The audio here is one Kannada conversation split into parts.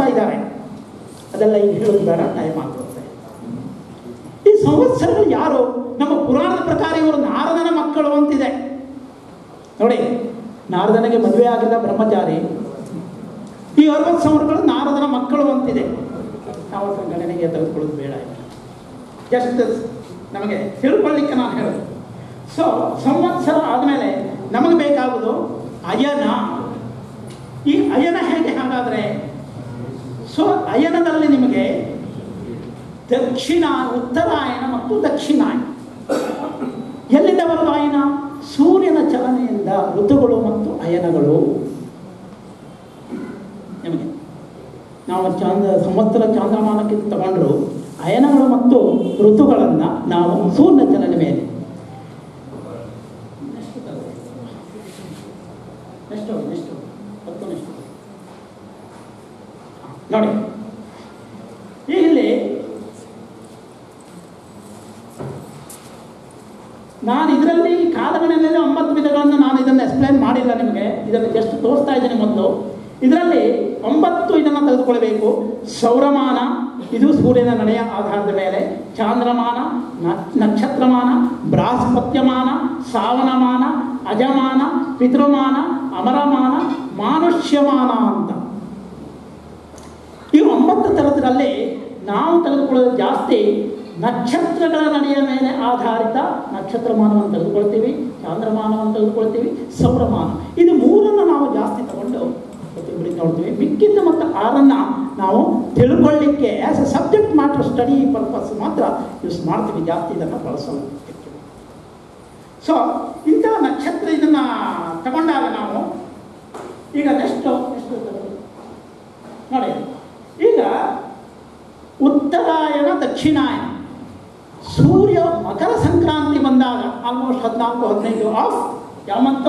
ಇದ್ದಾರೆ ಅದೆಲ್ಲ ಈಗ ಹೇಳೋದು ಬೇಡ ಟೈಮ್ ಆಗಿರುತ್ತೆ ಈ ಸಂವತ್ಸರಗಳು ಯಾರು ನಮ್ಮ ಪುರಾಣದ ಪ್ರಕಾರ ಇವರು ನಾರದನ ಮಕ್ಕಳು ಅಂತಿದೆ ನೋಡಿ ನಾರದನಿಗೆ ಮದುವೆ ಆಗಿಲ್ಲ ಬ್ರಹ್ಮಚಾರಿ ಈ ಅರವತ್ತು ಸಂವತ್ಸರಗಳು ನಾರದನ ಮಕ್ಕಳು ಅಂತಿದೆ ನಾವು ಅದರ ಗಣನೆಗೆ ತೆಗೆದುಕೊಳ್ಳೋದು ಬೇಡ ಇಲ್ಲ ಜಸ್ಟ್ ನಮಗೆ ತಿಳ್ಕೊಳ್ಳಿಕ್ಕೆ ನಾನು ಹೇಳೋದು ಸೊ ಸಂವತ್ಸರ ಆದಮೇಲೆ ನಮಗೆ ಬೇಕಾಗುವುದು ಅಯನ ಈ ಅಯನ ಹೇಗೆ ಹಾಗಾದರೆ ಸೊ ಅಯನದಲ್ಲಿ ನಿಮಗೆ ದಕ್ಷಿಣ ಉತ್ತರಾಯಣ ಮತ್ತು ದಕ್ಷಿಣಾಯನ ಎಲ್ಲಿಂದ ಬರುವ ಅಯನ ಸೂರ್ಯನ ಚಲನೆಯಿಂದ ಋತುಗಳು ಮತ್ತು ಅಯನಗಳು ನಿಮಗೆ ನಾವು ಚಾಂದ್ರ ಸಂವತ್ಸರ ಚಾಂದ್ರಮಾನಕ್ಕೆ ತಗೊಂಡ್ರು ಅಯನಗಳು ಮತ್ತು ಋತುಗಳನ್ನು ನಾವು ಸೂರ್ಯನ ಚಲನೆ ಮೇಲೆ ನೆಕ್ಸ್ಟ್ ನೆಕ್ಸ್ಟ್ ಹತ್ತು ನೆಕ್ಸ್ಟ್ ನೋಡಿ ಈಗ ಇಲ್ಲಿ ನಾನು ಇದರಲ್ಲಿ ಕಾಲಗಣನೆಯಲ್ಲಿ ಒಂಬತ್ತು ವಿಧಗಳನ್ನು ನಾನು ಇದನ್ನು ಎಕ್ಸ್ಪ್ಲೈನ್ ಮಾಡಿಲ್ಲ ನಿಮಗೆ ಇದನ್ನು ಜಸ್ಟ್ ತೋರಿಸ್ತಾ ಇದ್ದೀನಿ ಮೊದಲು ಇದರಲ್ಲಿ ಒಂಬತ್ತು ಇದನ್ನು ತೆಗೆದುಕೊಳ್ಬೇಕು ಸೌರಮಾನ ಇದು ಸೂರ್ಯನ ನಡೆಯ ಆಧಾರದ ಮೇಲೆ ಚಾಂದ್ರಮಾನ ನ- ನಕ್ಷತ್ರಮಾನ ಬೃಹಸ್ಪತ್ಯಮಾನ ಸಾವನಮಾನ ಅಜಮಾನ ಪಿತೃಮಾನ ಅಮರಮಾನ ಮಾನುಷ್ಯಮಾನ ಅಂತ ಈ ಒಂಬತ್ತು ಥರದ್ರಲ್ಲಿ ನಾವು ತೆಗೆದುಕೊಳ್ಳೋದು ಜಾಸ್ತಿ ನಕ್ಷತ್ರಗಳ ನಡೆಯ ಮೇಲೆ ಆಧಾರಿತ ನಕ್ಷತ್ರಮಾನವನ್ನು ತೆಗೆದುಕೊಳ್ತೀವಿ ಚಾಂದ್ರಮಾನವನ್ನು ತೆಗೆದುಕೊಳ್ತೀವಿ ಸೌರಮಾನ ಇದು ಮೂರನ್ನು ನಾವು ಜಾಸ್ತಿ ತಗೊಂಡು ಪ್ರತಿಯೊಬ್ಬರಿಗೆ ನೋಡ್ತೀವಿ ಮಿಕ್ಕಿದ್ದ ಮತ್ತು ಆರನ್ನು ನಾವು ತಿಳ್ಕೊಳ್ಳಿಕ್ಕೆ as a subject matter study purpose ಮಾತ್ರ ಯೂಸ್ ಮಾಡ್ತೀವಿ ಜಾಸ್ತಿ ಇದನ್ನು ಬಳಸೋದು ಸೊ ಇಂಥ ನಕ್ಷತ್ರ ಇದನ್ನು ತಗೊಂಡಾಗ ನಾವು ಈಗ ನೆಕ್ಸ್ಟ್ ಎಷ್ಟು ನೋಡಿ ಈಗ ಉತ್ತರಾಯಣ ದಕ್ಷಿಣಾಯನ ಸೂರ್ಯ ಮಕರ ಸಂಕ್ರಾಂತಿ ಬಂದಾಗ ಆಲ್ಮೋಸ್ಟ್ ಹದಿನಾಲ್ಕು ಹದಿನೈದು ಆಫ್ ಯಾವ ಮಂತು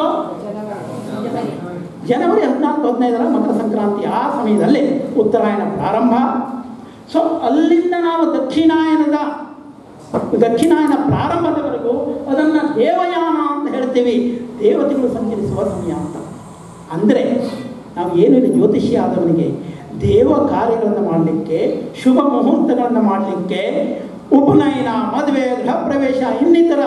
ಜನವರಿ ಹದಿನಾಲ್ಕು ಹದಿನೈದರ ಮಕರ ಸಂಕ್ರಾಂತಿ ಆ ಸಮಯದಲ್ಲಿ ಉತ್ತರಾಯಣ ಪ್ರಾರಂಭ ಸೊ ಅಲ್ಲಿಂದ ನಾವು ದಕ್ಷಿಣಾಯನದ ದಕ್ಷಿಣಾಯನ ಪ್ರಾರಂಭದವರೆಗೂ ಅದನ್ನು ದೇವಯಾನ ಅಂತ ಹೇಳ್ತೀವಿ ದೇವತೆಗಳು ಸಂಚರಿಸುವ ಸಮಯ ಅಂತ ಅಂದರೆ ನಾವು ಏನಿದೆ ಜ್ಯೋತಿಷ್ಯ ಆದವನಿಗೆ ದೇವ ಕಾರ್ಯಗಳನ್ನು ಮಾಡಲಿಕ್ಕೆ ಶುಭ ಮುಹೂರ್ತಗಳನ್ನು ಮಾಡಲಿಕ್ಕೆ ಉಪನಯನ ಮದುವೆ ಗೃಹ ಪ್ರವೇಶ ಇನ್ನಿತರ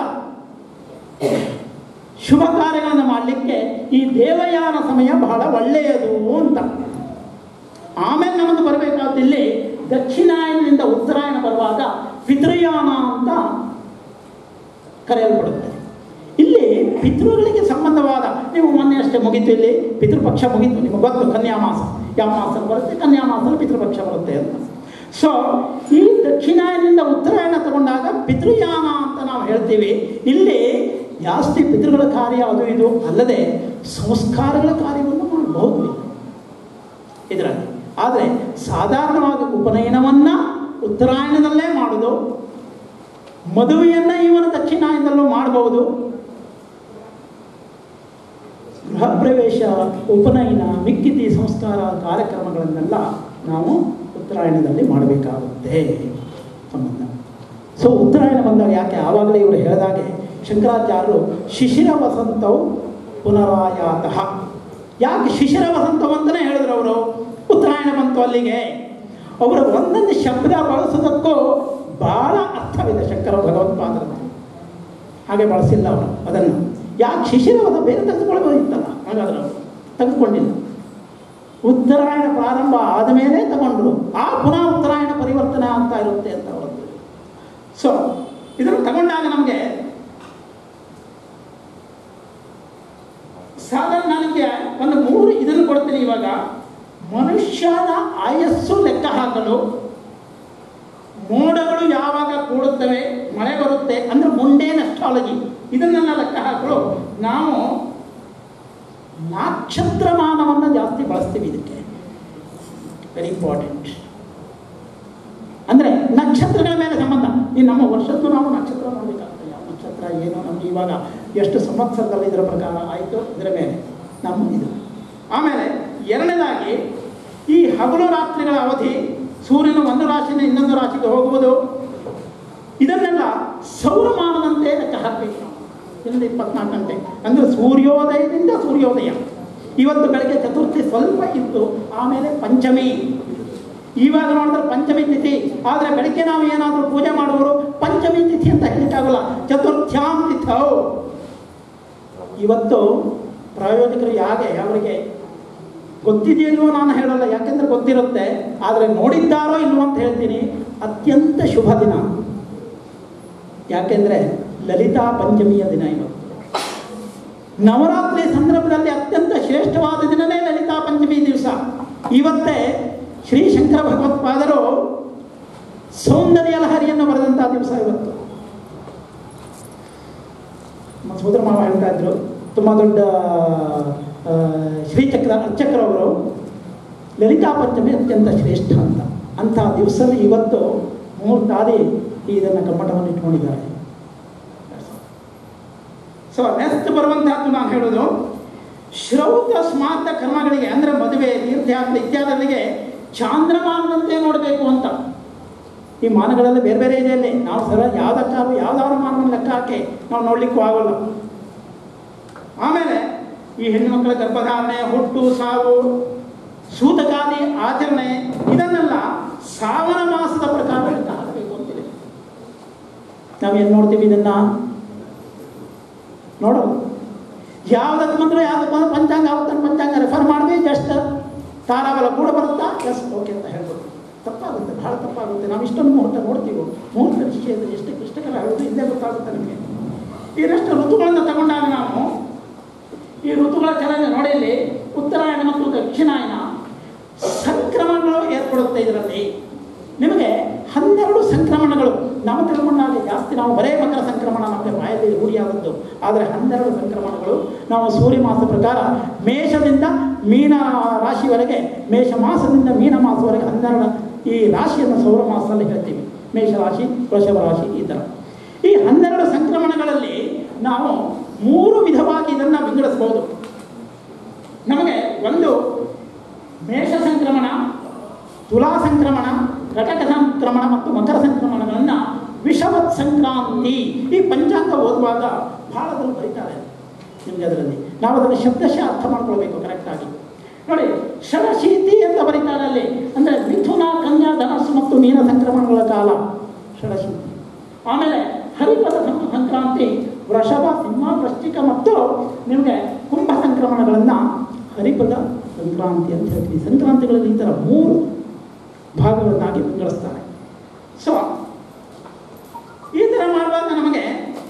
ಶುಭ ಕಾರ್ಯಗಳನ್ನು ಮಾಡಲಿಕ್ಕೆ ಈ ದೇವಯಾನ ಸಮಯ ಬಹಳ ಒಳ್ಳೆಯದು ಅಂತ ಆಮೇಲೆ ನಮ್ಮದು ಬರಬೇಕಾದಲ್ಲಿ ದಕ್ಷಿಣಾಯನದಿಂದ ಉತ್ತರಾಯಣ ಬರುವಾಗ ಪಿತೃಯಾನ ಅಂತ ಕರೆಯಲ್ಪಡುತ್ತೆ ಇಲ್ಲಿ ಪಿತೃಗಳಿಗೆ ಸಂಬಂಧವಾದ ನೀವು ಮೊನ್ನೆ ಅಷ್ಟೇ ಮುಗೀತು ಇಲ್ಲಿ ಪಿತೃಪಕ್ಷ ಮುಗೀತು ನಿಮಗೆ ಗೊತ್ತು ಕನ್ಯಾಮಾಸ ಯಾವ ಮಾಸ ಬರುತ್ತೆ ಕನ್ಯಾಮಾಸದಲ್ಲಿ ಪಿತೃಪಕ್ಷ ಬರುತ್ತೆ ಅಂತ ಸೊ ಈ ದಕ್ಷಿಣಾಯನದಿಂದ ಉತ್ತರಾಯಣ ತಗೊಂಡಾಗ ಪಿತೃಯಾನ ಅಂತ ನಾವು ಹೇಳ್ತೀವಿ ಇಲ್ಲಿ ಜಾಸ್ತಿ ಪಿತೃಗಳ ಕಾರ್ಯ ಅದು ಇದು ಅಲ್ಲದೆ ಸಂಸ್ಕಾರಗಳ ಕಾರ್ಯವನ್ನು ಮಾಡಬಹುದು ಇದರಲ್ಲಿ ಆದರೆ ಸಾಧಾರಣವಾಗಿ ಉಪನಯನವನ್ನು ಉತ್ತರಾಯಣದಲ್ಲೇ ಮಾಡೋದು ಮದುವೆಯನ್ನು ಇವನು ದಕ್ಷಿಣಾಯನದಲ್ಲೂ ಮಾಡಬಹುದು ಗೃಹ ಪ್ರವೇಶ ಉಪನಯನ ಮಿಕ್ಕಿತಿ ಸಂಸ್ಕಾರ ಕಾರ್ಯಕ್ರಮಗಳನ್ನೆಲ್ಲ ನಾವು ಉತ್ತರಾಯಣದಲ್ಲಿ ಮಾಡಬೇಕಾಗುತ್ತೆ ಸಂಬಂಧ ಸೊ ಉತ್ತರಾಯಣ ಬಂದಾಗ ಯಾಕೆ ಆವಾಗಲೇ ಇವರು ಹೇಳಿದಾಗೆ ಶಂಕರಾಚಾರ್ಯರು ಶಿಶಿರ ವಸಂತವು ಪುನರಾಯಾತಃ ಯಾಕೆ ಶಿಶಿರ ವಸಂತವು ಅಂತಲೇ ಹೇಳಿದ್ರು ಅವರು ಉತ್ತರಾಯಣ ಬಂತು ಅಲ್ಲಿಗೆ ಅವರ ಒಂದೊಂದು ಶಬ್ದ ಬಳಸೋದಕ್ಕೂ ಬಹಳ ಅರ್ಥವಿದೆ ಶಂಕರ ಭಗವತ್ಪಾದರದ್ದು ಹಾಗೆ ಬಳಸಿಲ್ಲ ಅವರು ಅದನ್ನು ಯಾಕೆ ಶಿಶಿರವಾದ ಬೇರೆ ತೆಗೆದುಕೊಳ್ಬೋದಿತ್ತಲ್ಲ ಹಾಗಾದ್ರೆ ಅವರು ತೆಗೆದುಕೊಂಡಿಲ್ಲ ಉತ್ತರಾಯಣ ಪ್ರಾರಂಭ ಆದ ಮೇಲೆ ತಗೊಂಡ್ರು ಆ ಪುನಃ ಉತ್ತರಾಯಣ ಪರಿವರ್ತನೆ ಆಗ್ತಾ ಇರುತ್ತೆ ಅಂತ ಅವರದ್ದು ಸೊ ಇದನ್ನು ತಗೊಂಡಾಗ ನಮಗೆ ಸಾಧಾರಣ ನನಗೆ ಒಂದು ಮೂರು ಇದನ್ನು ಕೊಡ್ತೀನಿ ಇವಾಗ ಮನುಷ್ಯನ ಆಯಸ್ಸು ಲೆಕ್ಕ ಹಾಕಲು ಮೋಡಗಳು ಯಾವಾಗ ಕೂಡುತ್ತವೆ ಮಳೆ ಬರುತ್ತೆ ಅಂದ್ರೆ ಮುಂಡೇನ್ ಅಸ್ಟ್ರಾಲಜಿ ಇದನ್ನೆಲ್ಲ ಲೆಕ್ಕ ಹಾಕಲು ನಾವು ನಕ್ಷತ್ರಮಾನವನ್ನು ಜಾಸ್ತಿ ಬಳಸ್ತೀವಿ ಇದಕ್ಕೆ ವೆರಿ ಇಂಪಾರ್ಟೆಂಟ್ ಅಂದರೆ ನಕ್ಷತ್ರಗಳ ಮೇಲೆ ಸಂಬಂಧ ಈ ನಮ್ಮ ವರ್ಷದ್ದು ನಾವು ನಕ್ಷತ್ರ ನೋಡಬೇಕಾಗ್ತದೆ ಯಾವ ನಕ್ಷತ್ರ ಏನು ನಮ್ಗೆ ಇವಾಗ ಎಷ್ಟು ಸಂವತ್ಸರದಲ್ಲಿ ಇದರ ಪ್ರಕಾರ ಆಯಿತು ಇದರ ಮೇಲೆ ನಮ್ಮ ಇದು ಆಮೇಲೆ ಎರಡನೇದಾಗಿ ಈ ಹಗಲು ರಾತ್ರಿಗಳ ಅವಧಿ ಸೂರ್ಯನ ಒಂದು ರಾಶಿಯಿಂದ ಇನ್ನೊಂದು ರಾಶಿಗೆ ಹೋಗುವುದು ಇದನ್ನೆಲ್ಲ ಸೌರಮಾನದಂತೆ ಲೆಕ್ಕ ಹಾಕಬೇಕು ನಾವು ಇನ್ನೊಂದು ಇಪ್ಪತ್ನಾಲ್ಕು ಗಂಟೆ ಅಂದರೆ ಸೂರ್ಯೋದಯದಿಂದ ಸೂರ್ಯೋದಯ ಇವತ್ತು ಬೆಳಗ್ಗೆ ಚತುರ್ಥಿ ಸ್ವಲ್ಪ ಇತ್ತು ಆಮೇಲೆ ಪಂಚಮಿ ಇವಾಗ ನೋಡಿದ್ರೆ ಪಂಚಮಿ ತಿಥಿ ಆದರೆ ಬೆಳಗ್ಗೆ ನಾವು ಏನಾದರೂ ಪೂಜೆ ಮಾಡುವರು ಪಂಚಮಿ ತಿಥಿ ಅಂತ ಹೇಳಲಿಕ್ಕಾಗಲ್ಲ ಚತುರ್ಥ್ಯಾಂ ತಿಥೌ ಇವತ್ತು ಪ್ರಾಯೋಜಕರು ಯಾಕೆ ಅವರಿಗೆ ಗೊತ್ತಿದೆಯಲ್ವೋ ನಾನು ಹೇಳಲ್ಲ ಯಾಕೆಂದ್ರೆ ಗೊತ್ತಿರುತ್ತೆ ಆದರೆ ನೋಡಿದ್ದಾರೋ ಇಲ್ವೋ ಅಂತ ಹೇಳ್ತೀನಿ ಅತ್ಯಂತ ಶುಭ ದಿನ ಯಾಕೆಂದ್ರೆ ಲಲಿತಾ ಪಂಚಮಿಯ ದಿನ ಇವತ್ತು ನವರಾತ್ರಿ ಸಂದರ್ಭದಲ್ಲಿ ಅತ್ಯಂತ ಶ್ರೇಷ್ಠವಾದ ದಿನನೇ ಲಲಿತಾ ಪಂಚಮಿ ದಿವಸ ಇವತ್ತೇ ಶ್ರೀ ಶಂಕರ ಭಗವತ್ಪಾದರು ಸೌಂದರ್ಯ ಲಹರಿಯನ್ನು ಬರೆದಂತಹ ದಿವಸ ಇವತ್ತು ನಮ್ಮ ಸೋದರ ಮಾವ ಹೇಳ್ತಾ ಇದ್ರು ತುಂಬ ದೊಡ್ಡ ಆ, ಶ್ರೀಚಕ್ರ ಅರ್ಚಕ್ರ ಅವರು ಲಲಿತಾ ಪಂಚಮಿ ಅತ್ಯಂತ ಶ್ರೇಷ್ಠ ಅಂತ ಅಂಥ ದಿವಸದಲ್ಲಿ ಇವತ್ತು ಮುಹೂರ್ತಾದಿ ಇದನ್ನು ಕಮ್ಮಟವನ್ನು ಇಟ್ಕೊಂಡಿದ್ದಾರೆ ಸೊ ನೆಕ್ಸ್ಟ್ ಬರುವಂತಹದ್ದು ನಾನು ಹೇಳೋದು ಶ್ರೌತ ಸ್ಮಾರ್ತ ಕರ್ಮಗಳಿಗೆ ಅಂದರೆ ಮದುವೆ ತೀರ್ಥಯಾತ್ರೆ ಇತ್ಯಾದಿಗಳಿಗೆ ಚಾಂದ್ರಮಾನದಂತೆ ನೋಡಬೇಕು ಅಂತ ಈ ಮಾನಗಳಲ್ಲಿ ಬೇರೆ ಬೇರೆ ಇದೆ ಅಲ್ಲಿ ನಾವು ಸರ ಯಾವುದಕ್ಕಾದ್ರೂ ಯಾವ್ದಾದ್ರು ಮಾನವನ್ನು ಲೆಕ್ಕ ಹಾಕಿ ನಾವು ನೋಡ್ಲಿಕ್ಕೂ ಆಗೋಲ್ಲ ಆಮೇಲೆ ಈ ಹೆಣ್ಣುಮಕ್ಕಳ ಗರ್ಭಧಾರಣೆ ಹುಟ್ಟು ಸಾವು ಸೂತಕಾದಿ ಆಚರಣೆ ಇದನ್ನೆಲ್ಲ ಸಾವನ ಮಾಸದ ಪ್ರಕಾರ ಲೆಕ್ಕ ಹಾಕಬೇಕು ಅಂತಿದೆ ನಾವೇನು ನೋಡ್ತೀವಿ ಇದನ್ನ ನೋಡು ಯಾವ್ದಕ್ಕೆ ಬಂದ್ರೆ ಯಾವ್ದಕ್ಕೆ ಬಂದ್ರೆ ಪಂಚಾಂಗ ಆವತ್ತನ್ನು ಪಂಚಾಂಗ ರೆಫರ್ ಮಾಡಿದ್ವಿ ಜಸ್ಟ್ ತಾರಾಬಲ ಕೂಡ ಬರುತ್ತಾ ಎಸ್ ಓಕೆ ಅಂತ ಹೇಳ್ಬೋದು ತಪ್ಪಾಗುತ್ತೆ ಬಹಳ ತಪ್ಪಾಗುತ್ತೆ ನಾವು ಇಷ್ಟೊಂದು ಮುಹೂರ್ತ ನೋಡ್ತೀವಿ ಮುಹೂರ್ತ ವಿಷಯದ ಎಷ್ಟು ಇಷ್ಟಕ್ಕೆಲ್ಲ ಹೇಳೋದು ಇಲ್ಲೇ ಗೊತ್ತಾಗುತ್ತೆ ನಮಗೆ ಈರಷ್ಟು ಋತುಗಳನ್ನು ತಗೊಂಡಾಗ ನಾವು ಈ ಋತುಗಳ ಚಲನೆ ನೋಡಿ ಇಲ್ಲಿ ಉತ್ತರಾಯಣ ಮತ್ತು ದಕ್ಷಿಣಾಯನ ಸಂಕ್ರಮಣಗಳು ಏರ್ಪಡುತ್ತೆ ಇದರಲ್ಲಿ ನಿಮಗೆ ಹನ್ನೆರಡು ಸಂಕ್ರಮಣಗಳು ನಾವು ತಿಳ್ಕೊಂಡಾಗ ಜಾಸ್ತಿ ನಾವು ಬರೇ ಮಕರ ಸಂಕ್ರಮಣ ನಮಗೆ ಬಾಯಲ್ಲಿ ರೂಢಿಯಾದದ್ದು ಆದರೆ ಹನ್ನೆರಡು ಸಂಕ್ರಮಣಗಳು ನಾವು ಸೂರ್ಯ ಮಾಸ ಪ್ರಕಾರ ಮೇಷದಿಂದ ಮೀನ ರಾಶಿವರೆಗೆ ಮೇಷ ಮಾಸದಿಂದ ಮೀನ ಮಾಸವರೆಗೆ ಹನ್ನೆರಡು ಈ ರಾಶಿಯನ್ನು ಸೌರ ಮಾಸದಲ್ಲಿ ಹೇಳ್ತೀವಿ ಮೇಷ ರಾಶಿ ವೃಷಭ ರಾಶಿ ಈ ಥರ ಈ ಹನ್ನೆರಡು ಸಂಕ್ರಮಣಗಳಲ್ಲಿ ನಾವು ಮೂರು ವಿಧವಾಗಿ ಇದನ್ನು ವಿಂಗಡಿಸ್ಬೋದು ನಮಗೆ ಒಂದು ಮೇಷ ಸಂಕ್ರಮಣ ತುಲಾ ಸಂಕ್ರಮಣ ಕಟಕ ಸಂಕ್ರಮಣ ಮತ್ತು ಮಕರ ಸಂಕ್ರಮಣಗಳನ್ನು ವಿಷವತ್ ಸಂಕ್ರಾಂತಿ ಈ ಪಂಚಾಂಗ ಓದುವಾಗ ಬಹಳದಲ್ಲಿ ಬರೀತಾರೆ ನಿಮಗೆ ಅದರಲ್ಲಿ ನಾವು ಅದನ್ನು ಶಬ್ದಶಃ ಅರ್ಥ ಮಾಡ್ಕೊಳ್ಬೇಕು ಕರೆಕ್ಟಾಗಿ ನೋಡಿ ಷಡಶೀತಿ ಅಂತ ಬರೀತಾರೆ ಅಲ್ಲಿ ಅಂದರೆ ಮಿಥುನ ಕನ್ಯಾ ಧನಸ್ಸು ಮತ್ತು ಮೀನ ಸಂಕ್ರಮಣಗಳ ಕಾಲ ಷಡಶೀತಿ ಆಮೇಲೆ ಹರಿಪದ ಸಂ- ಸಂಕ್ರಾಂತಿ ವೃಷಭ ಸಿಂಹ ವೃಶ್ಚಿಕ ಮತ್ತು ನಿಮಗೆ ಕುಂಭ ಸಂಕ್ರಮಣಗಳನ್ನು ಹರಿಪದ ಸಂಕ್ರಾಂತಿ ಅಂತ ಹೇಳ್ತೀವಿ ಸಂಕ್ರಾಂತಿಗಳಲ್ಲಿ ಈ ಥರ ಮೂರು ಭಾಗಗಳನ್ನಾಗಿ ವಿಂಗಡಿಸ್ತಾರೆ ಸೊ ಈ ಥರ ಮಾಡುವಾಗ ನಮಗೆ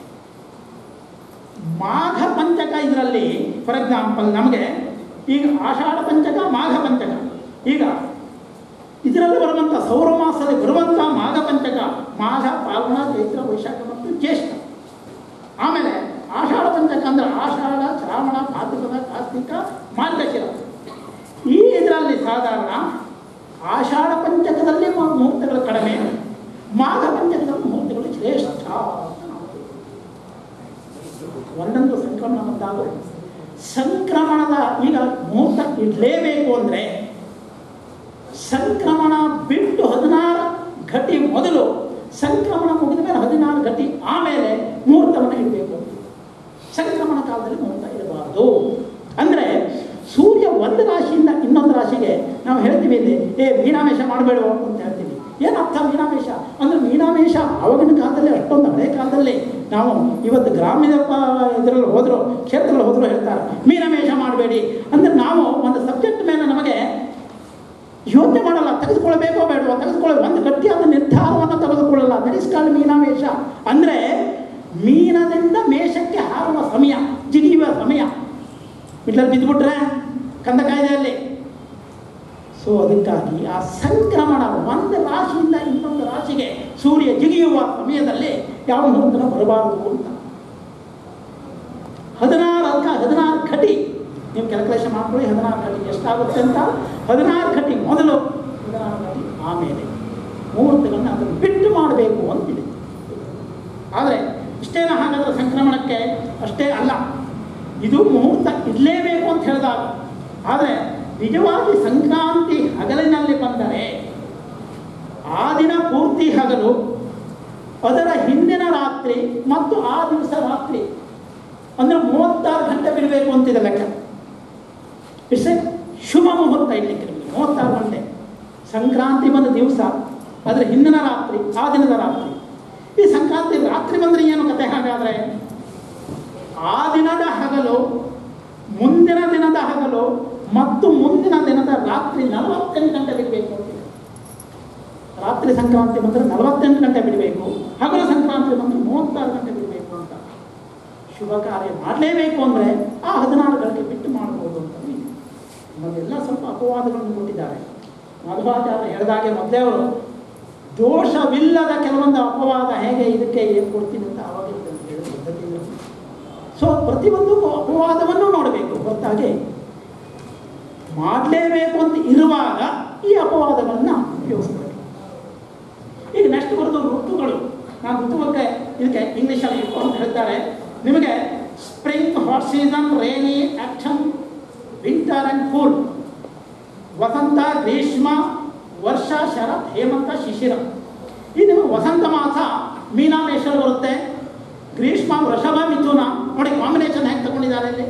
ಮಾಘ ಪಂಚಕ ಇದರಲ್ಲಿ ಫಾರ್ ಎಕ್ಸಾಂಪಲ್ ನಮಗೆ ಈಗ ಆಷಾಢ ಪಂಚಕ ಮಾಘ ಪಂಚಕ ಈಗ ಇದರಲ್ಲಿ ಬರುವಂಥ ಸೌರ ಮಾಸದಲ್ಲಿ ಬರುವಂಥ ಮಾಘ ಪಂಚಕ ಮಾಘ ಫಾಲ್ಗುಣ ಚೈತ್ರ ವೈಶಾಖ ಮತ್ತು ಜ್ಯೇಷ್ಠ ಆಮೇಲೆ ಆಷಾಢ ಪಂಚಕ ಅಂದ್ರೆ ಆಷಾಢ ಶ್ರಾವಣ ಭಾದ್ರಪದ ಕಾರ್ತಿಕ ಮಾರ್ಗಶಿರ ಈ ಇದರಲ್ಲಿ ಸಾಧಾರಣ ಆಷಾಢ ಪಂಚಕದಲ್ಲಿ ಮು- ಮುಹೂರ್ತಗಳು ಕಡಿಮೆ ಮಾಘ ಪಂಚಕದಲ್ಲಿ ಮುಹೂರ್ತಗಳು ಶ್ರೇಷ್ಠ ಅಂತ ನಾವು ಒಂದೊಂದು ಸಂಕ್ರಮಣ ಬಂದಾಗ ಸಂಕ್ರಮಣದ ಈಗ ಮುಹೂರ್ತ ಇಡಲೇಬೇಕು ಅಂದರೆ ಸಂಕ್ರಮಣ ಬಿಟ್ಟು ಹದಿನಾರು ಘಟಿ ಮೊದಲು ಸಂಕ್ರಮಣ ಮುಗಿದ ಮೇಲೆ ಹದಿನಾರು ಘಟಿ ಆಮೇಲೆ ಮುಹೂರ್ತವನ್ನು ಇಡಬೇಕು ಸಂಕ್ರಮಣ ಕಾಲದಲ್ಲಿ ಮುಹೂರ್ತ ಇರಬಾರ್ದು ಅಂದರೆ ಸೂರ್ಯ ಒಂದು ರಾಶಿಯಿಂದ ಇನ್ನೊಂದು ರಾಶಿಗೆ ನಾವು ಹೇಳ್ತೀವಿ ಇಲ್ಲಿ ಏ ಮೀನಾಮೇಷ ಮಾಡಬೇಡ ಅಂತ ಹೇಳ್ತೀವಿ ಏನರ್ಥ ಮೀನಾಮೇಷ ಅಂದರೆ ಮೀನಾಮೇಷ ಆವಾಗಿನ ಕಾಲದಲ್ಲಿ ಅಷ್ಟೊಂದು ಹಳೆ ಕಾಲದಲ್ಲಿ ನಾವು ಇವತ್ತು ಗ್ರಾಮೀಣ ಇದರಲ್ಲಿ ಹೋದ್ರು ಕ್ಷೇತ್ರದಲ್ಲಿ ಹೋದ್ರು ಹೇಳ್ತಾರೆ ಮೀನಾಮೇಷ ಮಾಡಬೇಡಿ ಅಂದರೆ ನಾವು ಒಂದು ಸಬ್ಜೆಕ್ಟ್ ಮೇಲೆ ನಮಗೆ ಯೋಚನೆ ಮಾಡಲ್ಲ ತೆಗೆದುಕೊಳ್ಬೇಕೋ ಬೇಡವೋ ತೆಗೆದುಕೊಳ್ಳ ಒಂದು ಗಟ್ಟಿಯಾದ ನಿರ್ಧಾರವನ್ನು ತೆಗೆದುಕೊಳ್ಳಲ್ಲ ಧರಿಸ್ಕಾಲ ಮೀನಾಮೇಷ ಅಂದರೆ ಮೀನದಿಂದ ಮೇಷಕ್ಕೆ ಹಾರುವ ಸಮಯ ಜಿಗಿಯುವ ಸಮಯ ಮಿಡ್ಲಲ್ಲಿ ಬಿದ್ದುಬಿಟ್ರೆ ಕಂದ ಕಾಯ್ದೆಯಲ್ಲಿ ಸೊ ಅದಕ್ಕಾಗಿ ಆ ಸಂಕ್ರಮಣ ಒಂದು ರಾಶಿಯಿಂದ ಇನ್ನೊಂದು ರಾಶಿಗೆ ಸೂರ್ಯ ಜಿಗಿಯುವ ಸಮಯದಲ್ಲಿ ಯಾವ ಮುಹೂರ್ತನ ಬರಬಾರದು ಅಂತ ಹದಿನಾರು ಅಂಕ ಹದಿನಾರು ಘಟಿ ನೀವು ಕ್ಯಾಲ್ಕುಲೇಷನ್ ಮಾಡ್ಕೊಳ್ಳಿ ಹದಿನಾರು ಘಟಿ ಎಷ್ಟಾಗುತ್ತೆ ಅಂತ ಹದಿನಾರು ಘಟಿ ಮೊದಲು ಹದಿನಾರು ಘಟಿ ಆಮೇಲೆ ಮುಹೂರ್ತಗಳನ್ನು ಅದನ್ನು ಬಿಟ್ಟು ಮಾಡಬೇಕು ಅಂತಿದೆ ಆದರೆ ಇಷ್ಟೇನ ಹಾಗಾದ್ರೆ ಸಂಕ್ರಮಣಕ್ಕೆ ಅಷ್ಟೇ ಅಲ್ಲ ಇದು ಮುಹೂರ್ತ ಇರಲೇಬೇಕು ಅಂತ ಹೇಳಿದಾಗ ಆದರೆ ನಿಜವಾಗಿ ಸಂಕ್ರಾಂತಿ ಹಗಲಿನಲ್ಲಿ ಬಂದರೆ ಆ ದಿನ ಪೂರ್ತಿ ಹಗಲು ಅದರ ಹಿಂದಿನ ರಾತ್ರಿ ಮತ್ತು ಆ ದಿವಸ ರಾತ್ರಿ ಅಂದರೆ ಮೂವತ್ತಾರು ಗಂಟೆ ಬಿಡಬೇಕು ಅಂತಿದೆ ಲೆಕ್ಕ ಇಟ್ಸ್ ಎ ಶುಭ ಮುಹೂರ್ತ ಇಡ್ಲಿಕ್ಕೆ ನಿಮಗೆ ಮೂವತ್ತಾರು ಗಂಟೆ ಸಂಕ್ರಾಂತಿ ಬಂದ ದಿವಸ ಅದರ ಹಿಂದಿನ ರಾತ್ರಿ ಆ ದಿನದ ರಾತ್ರಿ ಈ ಸಂಕ್ರಾಂತಿ ರಾತ್ರಿ ಬಂದರೆ ಏನು ಕತೆ ಹಾಗಾದರೆ ಆ ದಿನದ ಹಗಲು ಮುಂದಿನ ದಿನದ ಹಗಲು ಮತ್ತು ಮುಂದಿನ ದಿನದ ರಾತ್ರಿ ನಲವತ್ತೆಂಟು ಗಂಟೆ ಬಿಡಬೇಕು ಅಂತಿದೆ ರಾತ್ರಿ ಸಂಕ್ರಾಂತಿ ಬಂದರೆ ನಲವತ್ತೆಂಟು ಗಂಟೆ ಬಿಡಬೇಕು ಹಗಲು ಸಂಕ್ರಾಂತಿ ಬಂದರೆ ಮೂವತ್ತಾರು ಗಂಟೆ ಬಿಡಬೇಕು ಅಂತ ಶುಭ ಕಾರ್ಯ ಮಾಡಲೇಬೇಕು ಅಂದರೆ ಆ ಹದಿನಾರು ಗಂಟೆ ಬಿಟ್ಟು ಮಾಡ್ಬೋದು ಅಂತ ಇದೆ. ನಮಗೆಲ್ಲ ಸ್ವಲ್ಪ ಅಪವಾದಗಳನ್ನು ಕೊಟ್ಟಿದ್ದಾರೆ ಮಧ್ವಾಚಾರ್ಯ ಹೇಳಿದಾಗೆ ಮೊದಲೇ ಅವರು ದೋಷವಿಲ್ಲದ ಕೆಲವೊಂದು ಅಪವಾದ ಹೇಗೆ ಇದಕ್ಕೆ ಏನು ಕೊಡ್ತೀನಿ ಅಂತ ಆವಾಗ ಹೇಳಿದ ಪದ್ಧತಿ ಇಲ್ಲ. ಸೊ ಪ್ರತಿಯೊಂದು ಅಪವಾದವನ್ನು ನೋಡಬೇಕು ಹೊರತಾಗಿ ಮಾಡಲೇಬೇಕು ಅಂತ ಇರುವಾಗ ಈ ಅಪವಾದಗಳನ್ನು ಉಪಯೋಗಿಸ್ಬೇಕು ಈಗ ನೆಕ್ಸ್ಟ್ ಬರೋದು ಋತುಗಳು ನಾನು ಋತು ಬಗ್ಗೆ ಇದಕ್ಕೆ ಇಂಗ್ಲೀಷಲ್ಲಿ ಇಟ್ಕೊ ಅಂತ ಹೇಳ್ತಾರೆ ನಿಮಗೆ spring hot season rainy action winter and cool ವಸಂತ ಗ್ರೀಷ್ಮ ವರ್ಷ ಶರತ್ ಹೇಮಂತ ಶಿಶಿರ ಈ ನಿಮಗೆ ವಸಂತ ಮಾಸ ಮೀನಾಮೇಶಲ್ಲಿ ಬರುತ್ತೆ ಗ್ರೀಷ್ಮ ವೃಷಭ ಮಿಥುನ ನೋಡಿ ಕಾಂಬಿನೇಷನ್ ಹೇಗೆ ತಗೊಂಡಿದ್ದಾರೆ ಇಲ್ಲಿ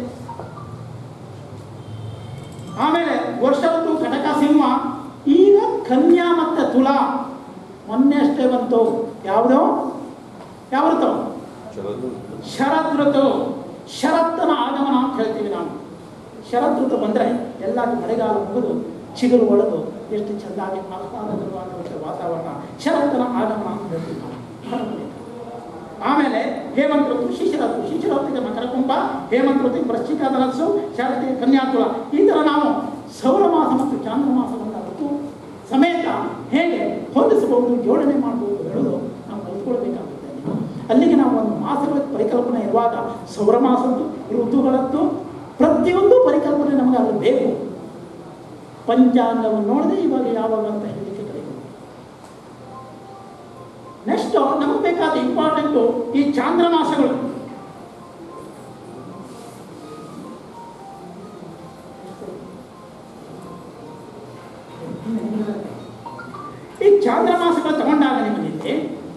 ಆಮೇಲೆ ವರ್ಷ ಋತು ಕಟಕ ಸಿಂಹ ಈಗ ಕನ್ಯಾ ಮತ್ತು ತುಲಾ ಮೊನ್ನೆ ಅಷ್ಟೇ ಬಂತು ಯಾವುದೋ ಯಾವ ಋತು ಶರತ್ ಋತು ಶರತ್ತನ ಆಗಮನ ಅಂತ ಹೇಳ್ತೀವಿ ನಾವು ಶರತ್ ಋತು ಬಂದರೆ ಎಲ್ಲ ಮಳೆಗಾಲ ಮುಗಿದು ಚಿಗುರು ಒಳದು ಎಷ್ಟು ಚೆಂದಾಗಿ ಆಹ್ಲಾದಕರವಾಗಿರುತ್ತೆ ವಾತಾವರಣ ಶರತ್ತನ ಆಗಮನ ಅಂತ ಹೇಳ್ತೀವಿ ನಾವು ಭಾರತದಲ್ಲಿ. ಆಮೇಲೆ ಹೇಮಂತ ಋತು ಶಿಶಿರ ಋತು ಶಿಶಿರ ಋತುಗೆ ಮಕರ ಕುಂಭ ಹೇಮಂತ ಋತುಗೆ ವೃಶ್ಚಿಕ ಧನಸ್ಸು ಶರತ್ತಿಗೆ ಕನ್ಯಾತುಳ ಈ ಥರ ನಾವು ಸೌರಮಾಸ ಮತ್ತು ಚಾಂದ್ರಮಾಸವನ್ನು ಋತು ಸಮೇತ ಹೇಗೆ ಹೊಂದಿಸಬಹುದು ಜೋಡಣೆ ಮಾಡಬಹುದು ಹೇಳೋದು ನಾವು ಕಲ್ತ್ಕೊಳ್ಬೇಕಾಗುತ್ತೆ ಅಲ್ಲಿಗೆ ನಾವು ಒಂದು ಮಾಸಗಳ ಪರಿಕಲ್ಪನೆ ಇರುವಾಗ ಸೌರಮಾಸದ್ದು ಋತುಗಳದ್ದು ಪ್ರತಿಯೊಂದು ಪರಿಕಲ್ಪನೆ ನಮಗೆ ಅಲ್ಲಿ ಬೇಕು ಪಂಚಾಂಗವನ್ನು ನೋಡದೆ ಇವಾಗ ಯಾವಾಗ ಅಂತ ಹೇಳಲಿಕ್ಕೆ ಕಲಿಬೇಕು ನೆಕ್ಸ್ಟ್ ನಮಗೆ ಬೇಕಾದ ಇಂಪಾರ್ಟೆಂಟು ಈ ಚಾಂದ್ರಮಾಸಗಳು ಈ ಚಾಂದ್ರಮಾಸಗಳು ತಗೊಂಡಾಗ ನಿಮಗೆ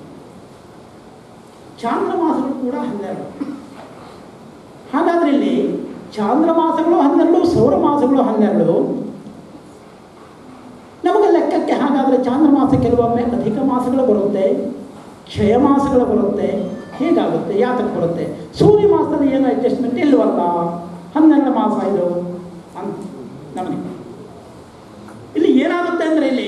ಚಾಂದ್ರಮಾಸಗಳು ಕೂಡ ಹನ್ನೆರಡು ಹಾಗಾದ್ರೆ ಇಲ್ಲಿ ಚಾಂದ್ರಮಾಸಗಳು ಹನ್ನೆರಡು ಸೌರಮಾಸಗಳು ಹನ್ನೆರಡು ನಮಗೆ ಲೆಕ್ಕಕ್ಕೆ ಹಾಗಾದರೆ ಚಾಂದ್ರಮಾಸ ಕೆಲವೊಮ್ಮೆ ಅಧಿಕ ಮಾಸಗಳು ಬರುತ್ತೆ ಕ್ಷಯ ಮಾಸಗಳು ಬರುತ್ತೆ ಹೇಗಾಗುತ್ತೆ ಯಾತಕ್ಕೆ ಬರುತ್ತೆ ಸೂರ್ಯ ಮಾಸದಲ್ಲಿ ಏನು ಅಡ್ಜಸ್ಟ್ಮೆಂಟ್ ಇಲ್ವಲ್ಲ ಹನ್ನೆರಡು ಮಾಸ ಇದು ಅಂತ ನಮಗೆ ಇಲ್ಲಿ ಏನಾಗುತ್ತೆ ಅಂದರೆ ಇಲ್ಲಿ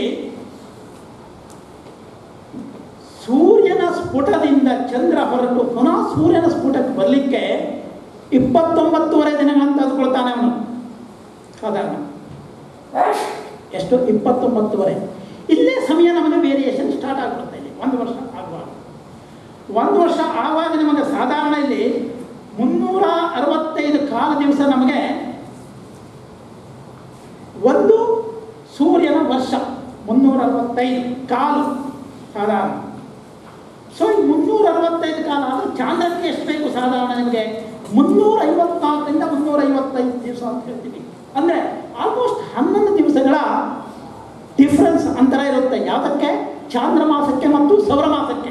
ಸೂರ್ಯನ ಸ್ಫುಟದಿಂದ ಚಂದ್ರ ಹೊರಟು ಪುನಃ ಸೂರ್ಯನ ಸ್ಫುಟಕ್ಕೆ ಬರಲಿಕ್ಕೆ ಇಪ್ಪತ್ತೊಂಬತ್ತುವರೆ ದಿನಗಳಂತ ಅಂದ್ಕೊಳ್ತಾನೆ ಅವನು ಸಾಧಾರಣ ಎಷ್ಟು ಇಪ್ಪತ್ತೊಂಬತ್ತುವರೆ ಇಲ್ಲೇ ಸಮಯ ನಮಗೆ ವೇರಿಯೇಷನ್ ಸ್ಟಾರ್ಟ್ ಆಗಿಬಿಡುತ್ತೆ ಇಲ್ಲಿ ಒಂದು ವರ್ಷ ಆಗುವಾಗ ಒಂದು ವರ್ಷ ಆವಾಗ ನಮಗೆ ಸಾಧಾರಣ ಇಲ್ಲಿ ಮುನ್ನೂರ ಅರವತ್ತೈದು ಕಾಲ ದಿವಸ ನಮಗೆ ಒಂದು ಸೂರ್ಯನ ವರ್ಷ ಮುನ್ನೂರ ಅರವತ್ತೈದು ಕಾಲು ಸಾಧಾರಣ ಸೊ ಈ ಮುನ್ನೂರ ಅರವತ್ತೈದು ಕಾಲ ಆದರೆ ಚಾಂದ್ರಕ್ಕೆ ಎಷ್ಟು ಬೇಕು ಸಾಧಾರಣ ನಿಮಗೆ ಮುನ್ನೂರ ಐವತ್ನಾಲ್ಕರಿಂದ ಮುನ್ನೂರ ಐವತ್ತೈದು ದಿವಸ ಅಂತ ಹೇಳ್ತೀವಿ ಅಂದರೆ ಆಲ್ಮೋಸ್ಟ್ ಹನ್ನೊಂದು ದಿವಸಗಳ ಡಿಫ್ರೆನ್ಸ್ ಅಂತರ ಇರುತ್ತೆ ಯಾವುದಕ್ಕೆ ಚಾಂದ್ರಮಾಸಕ್ಕೆ ಮತ್ತು ಸೌರಮಾಸಕ್ಕೆ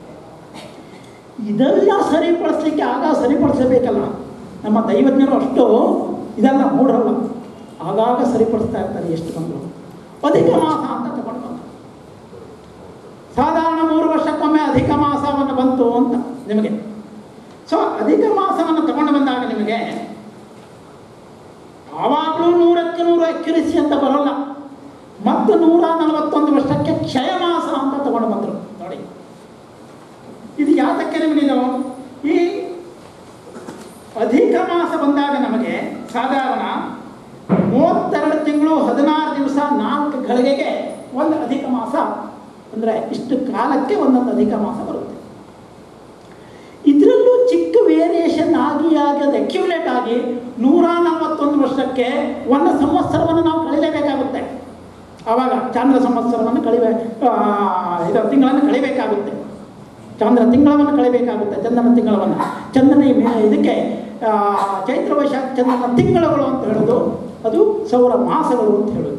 ಇದೆಲ್ಲ ಸರಿಪಡಿಸ್ಲಿಕ್ಕೆ ಆಗ ಸರಿಪಡಿಸಬೇಕಲ್ಲ ನಮ್ಮ ದೈವಜ್ಞರು ಅಷ್ಟು ಇದೆಲ್ಲ ಮೂಢರಲ್ಲ ಆಗಾಗ ಸರಿಪಡಿಸ್ತಾ ಇರ್ತಾರೆ ಎಷ್ಟು ಬಂದರು ಅಧಿಕ ಮಾಸ ಅಂತ ತಗೊಂಡು ಬಂದರು ಸಾಧಾರಣ ಮೂರು ವರ್ಷಕ್ಕೊಮ್ಮೆ ಅಧಿಕ ಮಾಸವನ್ನು ಬಂತು ಅಂತ ನಿಮಗೆ ಸೊ ಅಧಿಕ ಮಾಸವನ್ನು ತಗೊಂಡು ಬಂದಾಗ ನಿಮಗೆ ಆವಾಗಲೂ ನೂರಕ್ಕೆ ನೂರು ಅಕ್ಯುರಿಸಿ ಅಂತ ಬರೋಲ್ಲ ಮತ್ತು ನೂರ ನಲವತ್ತೊಂದು ವರ್ಷಕ್ಕೆ ಕ್ಷಯ ಮಾಸ ಅಂತ ತಗೊಂಡು ಬಂದರು ನೋಡಿ ಇದು ಯಾತಕ್ಕೆ ನಿಮಗಿದು ಈ ಅಧಿಕ ಮಾಸ ಬಂದಾಗ ನಮಗೆ ಸಾಧಾರಣ ಮೂವತ್ತೆರಡು ತಿಂಗಳು ಹದಿನಾರು ದಿವಸ ನಾಲ್ಕು ಗಳಿಗೆಗೆ ಒಂದು ಅಧಿಕ ಮಾಸ ಅಂದರೆ ಇಷ್ಟು ಕಾಲಕ್ಕೆ ಒಂದೊಂದು ಅಧಿಕ ಮಾಸ ಬರುತ್ತೆ ಇದರಲ್ಲೂ ಚಿಕ್ಕ ವೇರಿಯೇಷನ್ ಆಗಿ ಆಗಿ ಅದು ಅಕ್ಯುಮುಲೇಟ್ ಆಗಿ ನೂರ ನಲವತ್ತೊಂದು ವರ್ಷಕ್ಕೆ ಒಂದು ಸಂವತ್ಸರವನ್ನು ನಾವು ಕಳಿಲೇಬೇಕಾಗುತ್ತೆ ಆವಾಗ ಚಾಂದ್ರ ಸಂವತ್ಸರವನ್ನು ಕಳಿಬೇ ಇದರ ತಿಂಗಳನ್ನು ಕಳಿಬೇಕಾಗುತ್ತೆ ಚಂದ್ರ ತಿಂಗಳವನ್ನು ಕಳಿಬೇಕಾಗುತ್ತೆ ಚಂದ್ರನ ತಿಂಗಳವನ್ನು ಚಂದ್ರನ ಈ ಮೇ- ಇದಕ್ಕೆ ಆ, ಚೈತ್ರ ವೈಶಾಖ ಚಂದ್ರನ ತಿಂಗಳುಗಳು ಅಂತ ಹೇಳೋದು ಅದು ಸೌರ ಮಾಸಗಳು ಅಂತ ಹೇಳೋದು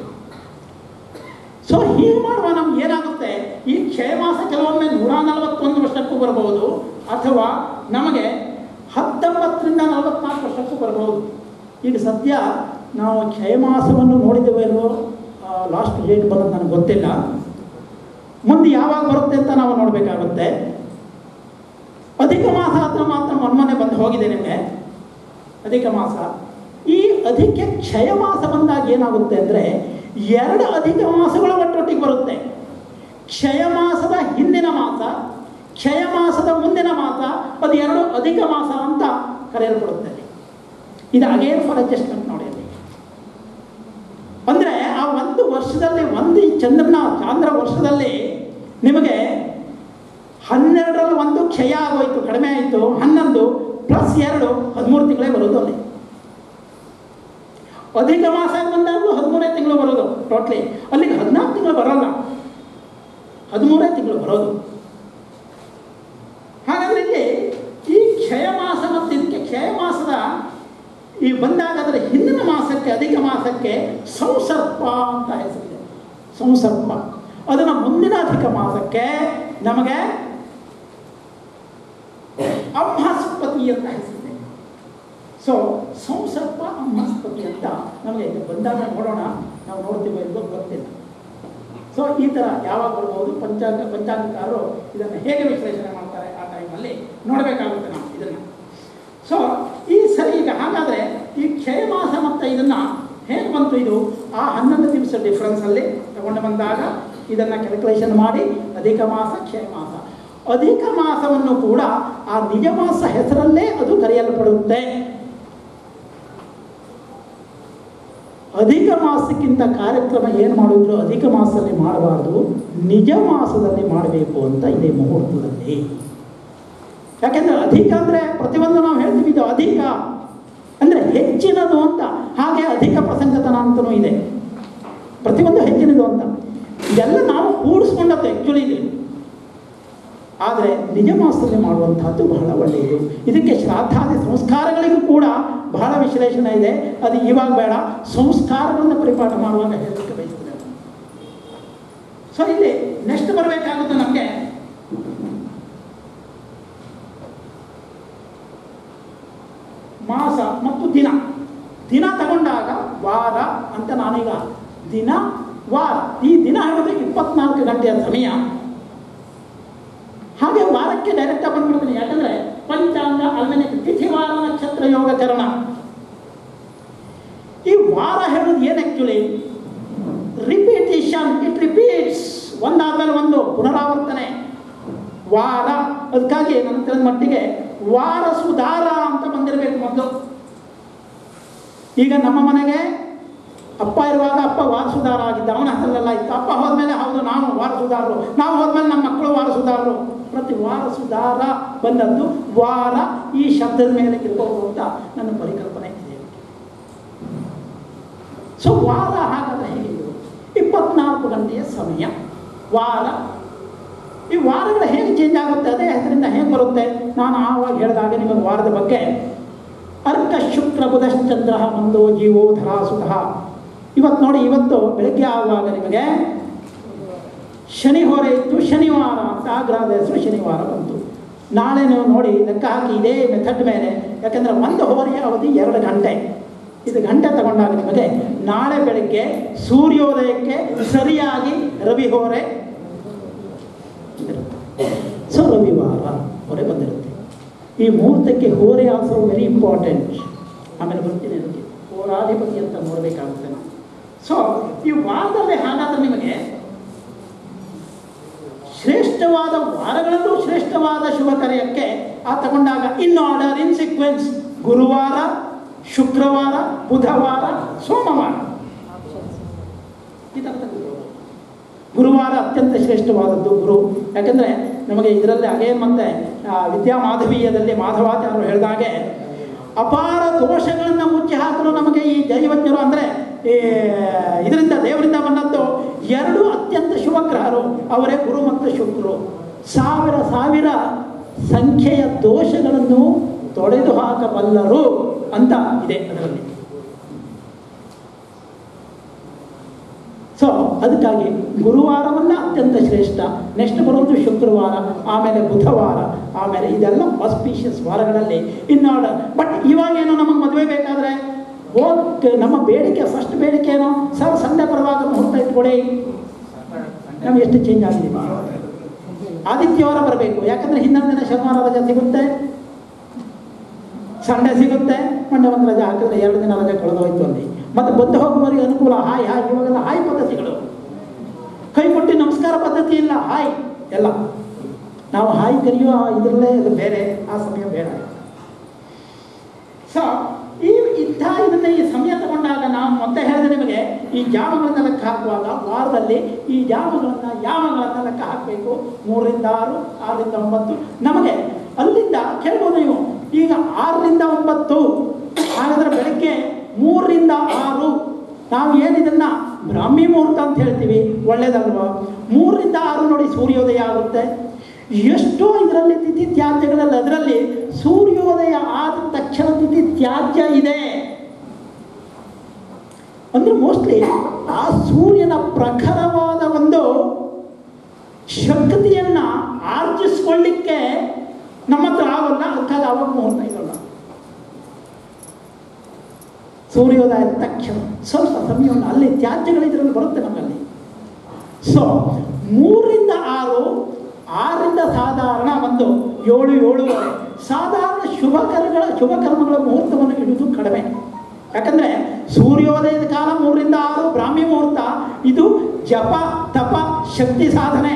ಸೊ ಹೀಗೆ ಮಾಡುವ ನಮ್ಗೆ ಏನಾಗುತ್ತೆ ಈ ಕ್ಷಯ ಮಾಸ ಕೆಲವೊಮ್ಮೆ ನೂರ ನಲವತ್ತೊಂದು ವರ್ಷಕ್ಕೂ ಬರಬಹುದು ಅಥವಾ ನಮಗೆ ಹತ್ತೊಂಬತ್ತರಿಂದ ನಲವತ್ನಾಲ್ಕು ವರ್ಷಕ್ಕೂ ಬರಬಹುದು ಈಗ ಸದ್ಯ ನಾವು ಕ್ಷಯ ಮಾಸವನ್ನು ನೋಡಿದ್ದೇವೇನೋ ಆ, ಲಾಸ್ಟ್ ಡೇಟ್ ಬರೋದು ನನಗೆ ಗೊತ್ತಿಲ್ಲ ಮುಂದೆ ಯಾವಾಗ ಬರುತ್ತೆ ಅಂತ ನಾವು ನೋಡಬೇಕಾಗುತ್ತೆ ಅಧಿಕ ಮಾಸ ಹತ್ರ ಮಾತ್ರ ಮೊನ್ನೆ ಬಂದು ಹೋಗಿದೆ ನಿಮಗೆ ಅಧಿಕ ಮಾಸ ಈ ಅಧಿಕ ಕ್ಷಯ ಮಾಸ ಬಂದಾಗ ಏನಾಗುತ್ತೆ ಅಂದರೆ ಎರಡು ಅಧಿಕ ಮಾಸಗಳು ಒಟ್ಟೊಟ್ಟಿಗೆ ಬರುತ್ತೆ ಕ್ಷಯ ಮಾಸದ ಹಿಂದಿನ ಮಾಸ ಕ್ಷಯ ಮಾಸದ ಮುಂದಿನ ಮಾಸ ಅದು ಎರಡು ಅಧಿಕ ಮಾಸ ಅಂತ ಕರೆಯಲ್ಪಡುತ್ತೆ ಇದು ಅಗೇನ್ ಫಾರ್ ಅಡ್ಜಸ್ಟ್ಮೆಂಟ್ ನೋಡಿ ಅಲ್ಲಿ ಅಂದರೆ ಆ ಒಂದು ವರ್ಷದಲ್ಲಿ ಒಂದು ಈ ಚಂದ್ರನ ಚಾಂದ್ರ ವರ್ಷದಲ್ಲಿ ನಿಮಗೆ ಹನ್ನೆರಡರಲ್ಲಿ ಒಂದು ಕ್ಷಯ ಆಗೋಯ್ತು ಕಡಿಮೆ ಆಯಿತು ಹನ್ನೊಂದು ಪ್ಲಸ್ ಎರಡು ಹದಿಮೂರು ತಿಂಗಳೇ ಬರೋದು ಅಲ್ಲಿ ಅಧಿಕ ಮಾಸ ಬಂದಾಗಲೂ ಹದಿಮೂರೇ ತಿಂಗಳು ಬರೋದು ಟೋಟ್ಲಿ ಅಲ್ಲಿಗೆ ಹದಿನಾಲ್ಕು ತಿಂಗಳು ಬರೋಲ್ಲ ಹದಿಮೂರೇ ತಿಂಗಳು ಬರೋದು ಹಾಗಾದ್ರೆ ಇಲ್ಲಿ ಈ ಕ್ಷಯ ಮಾಸ ಮತ್ತು ಇದಕ್ಕೆ ಕ್ಷಯ ಮಾಸದ ಈ ಬಂದಾಗ ಅದರ ಹಿಂದಿನ ಮಾಸಕ್ಕೆ ಅಧಿಕ ಮಾಸಕ್ಕೆ ಸಂಸರ್ಪ ಅಂತ ಹೆಸರಿದೆ ಸಂಸರ್ಪ ಅದನ್ನು ಮುಂದಿನ ಅಧಿಕ ಮಾಸಕ್ಕೆ ನಮಗೆ ಅಂಹಸ್ಪತಿ ಅಂತ ಹೆಸರಿದೆ ಸೊ ಸಂಸರ್ಪ ಅಂಹಸ್ಪತಿ ಅಂತ ನಮಗೆ ಇದು ಬಂದಾಗ ನೋಡೋಣ ನಾವು ನೋಡ್ತೀವಿ ಎಂದು ಗೊತ್ತಿಲ್ಲ ಸೊ ಈ ಥರ ಯಾವಾಗ ಬರ್ಬೋದು ಪಂಚಾಂಗ ಪಂಚಾಂಗಕಾರರು ಇದನ್ನು ಹೇಗೆ ವಿಶ್ಲೇಷಣೆ ಮಾಡ್ತಾರೆ ಆ ಟೈಮಲ್ಲಿ ನೋಡಬೇಕಾಗುತ್ತೆ ನಾವು ಇದನ್ನು ಸೊ ಈ ಸರಿ ಈಗ ಹಾಗಾದರೆ ಈ ಕ್ಷಯ ಮಾಸ ಮತ್ತು ಇದನ್ನು ಹೇಗೆ ಬಂತು ಇದು ಆ ಹನ್ನೊಂದು ದಿವಸ ಡಿಫ್ರೆನ್ಸಲ್ಲಿ ತಗೊಂಡು ಬಂದಾಗ ಇದನ್ನು ಕ್ಯಾಲ್ಕುಲೇಷನ್ ಮಾಡಿ ಅಧಿಕ ಮಾಸ ಕ್ಷಯ ಮಾಸ ಅಧಿಕ ಮಾಸವನ್ನು ಕೂಡ ಆ ನಿಜ ಮಾಸ ಹೆಸರಲ್ಲೇ ಅದು ಕರೆಯಲ್ಪಡುತ್ತೆ ಅಧಿಕ ಮಾಸಕ್ಕಿಂತ ಕಾರ್ಯಕ್ರಮ ಏನು ಮಾಡಿದ್ರು ಅಧಿಕ ಮಾಸದಲ್ಲಿ ಮಾಡಬಾರ್ದು ನಿಜ ಮಾಸದಲ್ಲಿ ಮಾಡಬೇಕು ಅಂತ ಇದೆ ಮುಹೂರ್ತದಲ್ಲಿ ಯಾಕೆಂದ್ರೆ ಅಧಿಕ ಅಂದರೆ ಪ್ರತಿಯೊಂದು ನಾವು ಹೇಳ್ತೀವಿ ಇದು ಅಧಿಕ ಅಂದರೆ ಹೆಚ್ಚಿನದು ಅಂತ ಹಾಗೆ ಅಧಿಕ ಪ್ರಸಂಗತನ ಅಂತಲೂ ಇದೆ ಪ್ರತಿಯೊಂದು ಹೆಚ್ಚಿನದು ಅಂತ ಇದೆಲ್ಲ ನಾವು ಕೂಡಿಸ್ಕೊಂಡದ್ದು ಆ್ಯಕ್ಚುಲಿ ಇದೆ ಆದರೆ ನಿಜ ಮಾಸದಲ್ಲಿ ಮಾಡುವಂತಹದ್ದು ಬಹಳ ಒಳ್ಳೆಯದು ಇದಕ್ಕೆ ಶ್ರಾದ್ದಾದಿ ಸಂಸ್ಕಾರಗಳಿಗೂ ಕೂಡ ಬಹಳ ವಿಶ್ಲೇಷಣೆ ಇದೆ ಅದು ಇವಾಗ ಬೇಡ ಸಂಸ್ಕಾರಗಳನ್ನು ಪರಿಪಾಠ ಮಾಡುವಾಗ ಹೇಳಲಿಕ್ಕೆ ಬಯಸ್ತದೆ ಸೊ ಇಲ್ಲಿ ನೆಕ್ಸ್ಟ್ ಬರಬೇಕಾಗುತ್ತೆ ನಮಗೆ ಮಾಸ ಮತ್ತು ದಿನ ದಿನ ತಗೊಂಡಾಗ ವಾರ ಅಂತ ನಾನೀಗ ದಿನ ವಾರ ಈ ದಿನ ಹೇಳಿದ್ರೆ ಇಪ್ಪತ್ನಾಲ್ಕು ಗಂಟೆಯ ಸಮಯ ಹಾಗೆ ವಾರಕ್ಕೆ ಡೈರೆಕ್ಟ್ ಬಂದ್ಬಿಡ್ತೀನಿ ಯಾಕಂದ್ರೆ ಪಂಚಾಂಗ ಅಲ್ಮೇನೆ ತಿಥಿವಾರ ನಕ್ಷತ್ರ ಯೋಗಕರಣ ಈ ವಾರ ಹೇಳೋದು ಏನು ಆ್ಯಕ್ಚುಲಿ ರಿಪೀಟೇಷನ್ ಇಟ್ ರಿಪೀಟ್ಸ್ ಒಂದಾದ್ಮೇಲೆ ಒಂದು ಪುನರಾವರ್ತನೆ ವಾರ ಅದಕ್ಕಾಗಿ ನನ್ನ ತಿಳಿದ ಮಟ್ಟಿಗೆ ವಾರ ಸುಧಾರ ಅಂತ ಬಂದಿರಬೇಕು ಮೊದಲು ಈಗ ನಮ್ಮ ಮನೆಗೆ ಅಪ್ಪ ಇರುವಾಗ ಅಪ್ಪ ವಾರ ಸುಧಾರ ಆಗಿದ್ದ ಅವನ ಹೆಸರಲ್ಲೆಲ್ಲ ಇತ್ತು ಅಪ್ಪ ಹೋದ್ಮೇಲೆ ಹೌದು ನಾವು ವಾರ ಸುಧಾರರು ನಾವು ಹೋದ್ಮೇಲೆ ನಮ್ಮ ಮಕ್ಕಳು ವಾರ ಸುಧಾರರು ಪ್ರತಿ ವಾರ ಸುಧಾರ ಬಂದದ್ದು ವಾರ ಈ ಶಬ್ದದ ಮೇಲೆ ಇರ್ಬೋದು ಅಂತ ನನ್ನ ಪರಿಕಲ್ಪನೆ ಇದೆ ಸೊ ವಾರ ಹಾಗಾದ್ರೆ ಹೇಗಿದ್ದು ಇಪ್ಪತ್ನಾಲ್ಕು ಗಂಟೆಯ ಸಮಯ ವಾರ ಈ ವಾರಗಳು ಹೇಗೆ ಚೇಂಜ್ ಆಗುತ್ತೆ ಅದೇ ಹೆಸರಿಂದ ಹೇಗೆ ಬರುತ್ತೆ ನಾನು ಆವಾಗ ಹೇಳಿದಾಗ ನಿಮಗೆ ವಾರದ ಬಗ್ಗೆ ಅರ್ಕ ಶುಕ್ರ ಬುಧಶ್ಚಂದ್ರ ಮಂದೋ ಜೀವೋ ಧರಾಸುತಃ ಇವತ್ತು ನೋಡಿ ಇವತ್ತು ಬೆಳಗ್ಗೆ ಆಗುವಾಗ ನಿಮಗೆ ಶನಿ ಹೊರೆ ಇತ್ತು ಶನಿವಾರ ಅಂತ ಆಗ್ರಹದ ಹೆಸರು ಶನಿವಾರ ಬಂತು ನಾಳೆ ನೀವು ನೋಡಿ ಲೆಕ್ಕ ಹಾಕಿ ಇದೇ ಮೆಥಡ್ ಮೇಲೆ ಯಾಕೆಂದರೆ ಒಂದು ಹೋರೆಯ ಅವಧಿ ಎರಡು ಗಂಟೆ ಇದು ಗಂಟೆ ತಗೊಂಡಾಗ ನಿಮಗೆ ನಾಳೆ ಬೆಳಗ್ಗೆ ಸೂರ್ಯೋದಯಕ್ಕೆ ಸರಿಯಾಗಿ ರವಿ ಹೋರೆ ಸೊ ರವಿವಾರ ಹೊರೆ ಬಂದಿರುತ್ತೆ ಈ ಮುಹೂರ್ತಕ್ಕೆ ಹೋರೆ ಆಲ್ಸೋ ವೆರಿ ಇಂಪಾರ್ಟೆಂಟ್ ಆಮೇಲೆ ಬರ್ತೀನಿ ಅದಕ್ಕೆ ಹೋರಾಧಿಪತಿ ಅಂತ ನೋಡಬೇಕಾಗುತ್ತೆ ನಾವು ಸೊ ಈ ವಾರದಲ್ಲಿ ಹಾಗಾದ್ರೆ ನಿಮಗೆ ಶ್ರೇಷ್ಠವಾದ ವಾರಗಳಲ್ಲೂ ಶ್ರೇಷ್ಠವಾದ ಶುಭ ಕಾರ್ಯಕ್ಕೆ ಆ ತಗೊಂಡಾಗ ಇನ್ ಆರ್ಡರ್ ಇನ್ ಸೀಕ್ವೆನ್ಸ್ ಗುರುವಾರ ಶುಕ್ರವಾರ ಬುಧವಾರ ಸೋಮವಾರ ಈ ಥರ ತೆಗೆದುಕೊಳ್ಳೋದು ಗುರುವಾರ ಅತ್ಯಂತ ಶ್ರೇಷ್ಠವಾದದ್ದು ಗುರು ಯಾಕೆಂದರೆ ನಮಗೆ ಇದರಲ್ಲಿ ಹಾಗೇ ಮತ್ತೆ ಆ, ವಿದ್ಯಾ ಮಾಧವೀಯದಲ್ಲಿ ಮಾಧವಾಚಾರ್ಯರು ಹೇಳಿದಾಗೆ ಅಪಾರ ದೋಷಗಳನ್ನು ಮುಚ್ಚಿ ಹಾಕಲು ನಮಗೆ ಈ ದೈವಜ್ಞರು ಅಂದರೆ ಈ ಇದರಿಂದ ದೇವರಿಂದ ಬಂದದ್ದು ಎರಡು ಅತ್ಯಂತ ಶುಭ ಗ್ರಹರು ಅವರೇ ಗುರು ಮತ್ತು ಶುಕ್ರು ಸಾವಿರ ಸಾವಿರ ಸಂಖ್ಯೆಯ ದೋಷಗಳನ್ನು ತೊಡೆದು ಹಾಕಬಲ್ಲರು ಅಂತ ಇದೆ ಅದರಲ್ಲಿ ಸೊ ಅದಕ್ಕಾಗಿ ಗುರುವಾರವನ್ನ ಅತ್ಯಂತ ಶ್ರೇಷ್ಠ ನೆಕ್ಸ್ಟ್ ಬರೋದು ಶುಕ್ರವಾರ ಆಮೇಲೆ ಬುಧವಾರ ಆಮೇಲೆ ಇದೆಲ್ಲ ಆಸ್ಪೀಷಿಯಸ್ ವಾರಗಳಲ್ಲಿ ಇನ್ನಾರ್ಡರ್ ಬಟ್ ಇವಾಗೇನು ನಮಗೆ ಮದುವೆ ಬೇಕಾದರೆ ಹೋಗ್ ನಮ್ಮ ಬೇಡಿಕೆ ಫಸ್ಟ್ ಬೇಡಿಕೆ ಏನೋ ಸರ್ ಸಂಡೆ ಬರುವಾಗ ಮುಹೂರ್ತ ಇಟ್ಕೊಡಿ ನಮ್ಗೆ ಎಷ್ಟು ಚೇಂಜ್ ಆಗಿದೆ ಆದಿತ್ಯವಾರ ಬರಬೇಕು ಯಾಕಂದ್ರೆ ಹಿಂದಿನ ದಿನ ಶನಿವಾರ ರಜೆ ಸಿಗುತ್ತೆ ಸಂಡೆ ಸಿಗುತ್ತೆ ಮಂಡೆ ಒಂದು ರಜೆ ಹಾಕಿದ್ರೆ ಎರಡು ದಿನ ರಜೆ ಕಳೆದೋಯ್ತು ಅಲ್ಲಿ ಮತ್ತೆ ಬಂದು ಹೋಗುವವರಿಗೆ ಅನುಕೂಲ ಹಾಯ್ ಹಾಯ್ ಇವಾಗೆಲ್ಲ ಹಾಯ್ ಪದ್ಧತಿಗಳು ಕೈ ಕೊಟ್ಟು ನಮಸ್ಕಾರ ಪದ್ಧತಿ ಇಲ್ಲ ಹಾಯ್ ಎಲ್ಲ ನಾವು ಹಾಯ್ ಕರೆಯುವ ಇದರಲ್ಲೇ ಇದು ಬೇರೆ ಆ ಸಮಯ ಬೇಡ ಸೊ ಈ ಇಂಥ ಇದನ್ನ ಈ ಸಮಯ ತಗೊಂಡಾಗ ನಾವು ಮತ್ತೆ ಹೇಳಿದೆ ನಿಮಗೆ ಈ ಜಾಮಗಳನ್ನ ಲೆಕ್ಕ ಹಾಕುವಾಗ ವಾರದಲ್ಲಿ ಈ ಜಾಮಗಳನ್ನ ಯಾಮಗಳನ್ನ ಲೆಕ್ಕ ಹಾಕಬೇಕು ಮೂರರಿಂದ ಆರು ಆರರಿಂದ ಒಂಬತ್ತು ನಮಗೆ ಅಲ್ಲಿಂದ ಕೇಳ್ಬೋದು ನೀವು ಈಗ ಆರರಿಂದ ಒಂಬತ್ತು ಹಾಗಾದ್ರೆ ಬೆಳಗ್ಗೆ ಮೂರರಿಂದ ಆರು ನಾವು ಏನಿದನ್ನ ಬ್ರಾಹ್ಮಿ ಮುಹೂರ್ತ ಅಂತ ಹೇಳ್ತೀವಿ ಒಳ್ಳೇದಲ್ವಾ ಮೂರರಿಂದ ಆರು ನೋಡಿ ಸೂರ್ಯೋದಯ ಆಗುತ್ತೆ ಎಷ್ಟೋ ಇದರಲ್ಲಿ ತಿಥಿ ತ್ಯಾಜ್ಯಗಳಲ್ಲಿ ಅದರಲ್ಲಿ ಸೂರ್ಯೋದಯ ಆದ ತಕ್ಷಣ ತಿಥಿ ತ್ಯಾಜ್ಯ ಇದೆ ಅಂದ್ರೆ ಮೋಸ್ಟ್ಲಿ ಆ ಸೂರ್ಯನ ಪ್ರಖರವಾದ ಒಂದು ಶಕ್ತಿಯನ್ನ ಆರ್ಜಿಸ್ಕೊಳ್ಳಿಕ್ಕೆ ನಮ್ಮ ಹತ್ರ ಆಗಲ್ಲ ಅದಕ್ಕಾಗಿ ಅವಾಗ ಮುಹೂರ್ತ ಇರಲ್ಲ ಸೂರ್ಯೋದಯದ ತಕ್ಷಣ ಸ್ವಲ್ಪ ಸಮಯವನ್ನು ಅಲ್ಲಿ ತ್ಯಾಜ್ಯಗಳು ಇದರಲ್ಲಿ ಬರುತ್ತೆ ನಮ್ಮಲ್ಲಿ ಸೊ ಮೂರರಿಂದ ಆರು ಆರರಿಂದ ಸಾಧಾರಣ ಒಂದು ಏಳು ಏಳುವರೆ ಸಾಧಾರಣ ಶುಭ ಕರ್ಮಗಳ ಶುಭ ಕರ್ಮಗಳ ಮುಹೂರ್ತವನ್ನು ಇಡುವುದು ಕಡಿಮೆ ಯಾಕಂದ್ರೆ ಸೂರ್ಯೋದಯದ ಕಾಲ ಮೂರರಿಂದ ಆರು ಬ್ರಾಹ್ಮಿ ಮುಹೂರ್ತ ಇದು ಜಪ ತಪ ಶಕ್ತಿ ಸಾಧನೆ